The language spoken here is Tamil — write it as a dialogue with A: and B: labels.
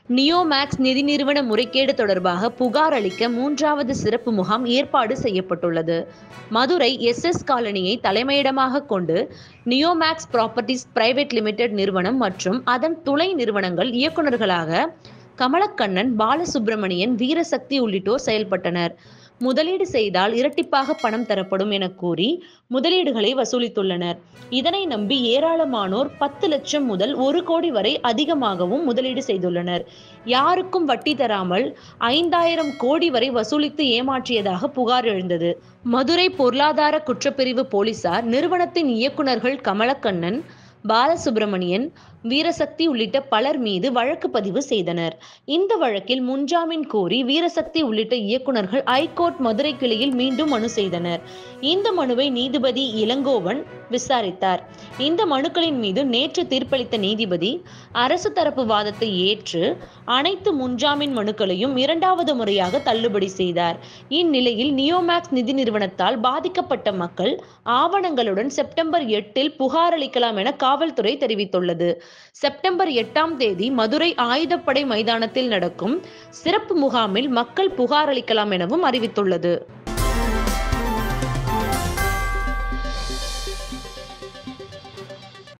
A: நியோமேக்ஸ் நிதி நிறுவன முறைகேடு தொடர்பாக புகார் அளிக்க மூன்றாவது சிறப்பு முகாம் ஏற்பாடு செய்யப்பட்டுள்ளது மதுரை எஸ் எஸ் காலனியை தலைமையிடமாக கொண்டு நியோமேக்ஸ் ப்ராப்பர்ட்டிஸ் பிரைவேட் லிமிடெட் நிறுவனம் மற்றும் அதன் துணை நிறுவனங்கள் இயக்குநர்களாக கமலக்கண்ணன் பாலசுப்பிரமணியன் வீரசக்தி உள்ளிட்டோர் செயல்பட்டனர் முதலீடு செய்தால் இரட்டிப்பாக பணம் தரப்படும் என கூறி முதலீடுகளை வசூலித்துள்ளனர் இதனை நம்பி ஏராளமானோர் பத்து லட்சம் முதல் ஒரு கோடி வரை அதிகமாகவும் முதலீடு செய்துள்ளனர் யாருக்கும் வட்டி தராமல் ஐந்தாயிரம் கோடி வரை வசூலித்து ஏமாற்றியதாக புகார் எழுந்தது மதுரை பொருளாதார குற்றப்பிரிவு போலீசார் நிறுவனத்தின் இயக்குநர்கள் கமலக்கண்ணன் பாலசுப்பிரமணியன் வீரசக்தி உள்ளிட்ட பலர் மீது வழக்கு பதிவு செய்தனர் இந்த வழக்கில் முன்ஜாமீன் கோரி வீரசக்தி உள்ளிட்ட இயக்குநர்கள் ஐகோர்ட் மதுரை கிளையில் மீண்டும் மனு செய்தனர் இந்த மனுவை நீதிபதி இளங்கோவன் விசாரித்தார் இந்த மனுக்களின் மீது நேற்று தீர்ப்பளித்த நீதிபதி அரசு தரப்பு வாதத்தை ஏற்று அனைத்து முன்ஜாமீன் மனுக்களையும் இரண்டாவது முறையாக தள்ளுபடி செய்தார் இந்நிலையில் நியோமேக்ஸ் நிதி நிறுவனத்தால் பாதிக்கப்பட்ட மக்கள் ஆவணங்களுடன் செப்டம்பர் எட்டில் புகார் அளிக்கலாம் என காவல்துறை தெரிவித்துள்ளது செப்டம்பர் எட்டாம் தேதி மதுரை ஆயுதப்படை மைதானத்தில் நடக்கும் சிறப்பு முகாமில் மக்கள் புகார் அளிக்கலாம் எனவும் அறிவித்துள்ளது